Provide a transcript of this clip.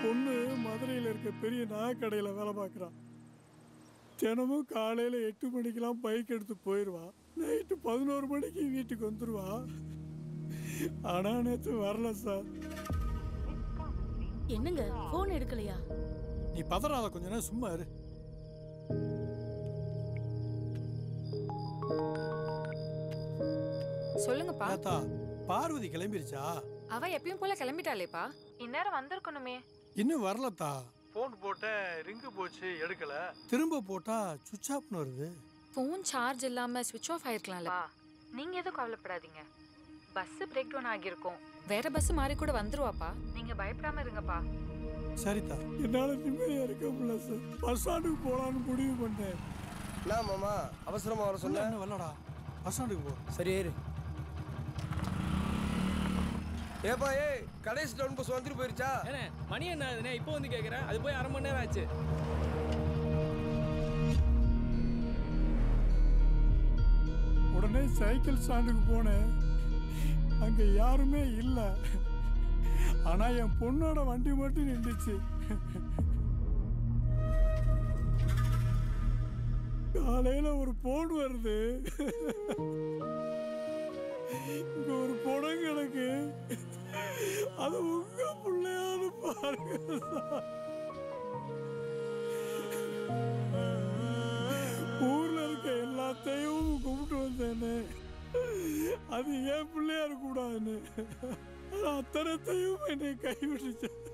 பொண்ணு மதுரையில் இருக்க பெரிய நகைக்கடையில் வேலை பார்க்குறான் தினமும் காலையில் எட்டு மணிக்கெல்லாம் பைக் எடுத்து போயிடுவா நைட்டு பதினோரு மணிக்கு வீட்டுக்கு வந்துடுவா ஆனால் நேற்று வரல சார் என்னங்க போன் எடுக்கலையா நீ பதறாத கொஞ்ச நேரம் சும்மா இரு சொல்லுங்கப்பா ஏத்தா பார்வதி கிளம்பிருச்சா அவ எப்பயும் போல கிளம்பிட்டாளேப்பா இந்நேரம் வந்திருக்கணுமே இன்னும் வரலத்தா ஃபோன் போட்டேன் ரிங்கு போச்சு எடுக்கல திரும்ப போட்டா சுவிட்ச் ஆஃப்னு வருது ஃபோன் சார்ஜ் இல்லாம சுவிட்ச் ஆஃப் ஆயிருக்கலாம்ல நீங்க எதுவும் கவலைப்படாதீங்க பஸ் பிரேக் டவுன் ஆகியிருக்கும் வேற பஸ் மாறி கூட வந்துருவாப்பா நீங்க பயப்படாம இருங்கப்பா சரிதா என்னால நிம்மதியா இருக்க முடியல சார் பஸ் ஸ்டாண்டுக்கு போலான்னு முடிவு பண்ணேன் என்ன மாமா அவசரமா வர சொன்ன என்ன வரலடா பஸ் ஸ்டாண்டுக்கு போ சரி ஏறு ஏப்பா ஏய் கடைசி டவுன் பஸ் வந்துட்டு போயிருச்சா ஏண்ணே மணி என்ன ஆகுதுண்ணே இப்போ வந்து கேட்குறேன் அது போய் அரை மணி நேரம் ஆச்சு உடனே சைக்கிள் ஸ்டாண்டுக்கு போனேன் அங்க யாருமே இல்லை ஆனா என் பொண்ணோட வண்டி மட்டும் நின்றுச்சு காலையில ஒரு போன் வருது இங்க ஒரு படம் கிடக்கு அது உங்க பிள்ளையாரு பாருங்க சார். ஊர்ல இருக்க எல்லாத்தையும் கும்பிட்டு வந்தேனே அது ஏன் பிள்ளையா இருக்கக்கூடாதுன்னு அது அத்தனத்தையும் என்னை கைவிட்டுச்சு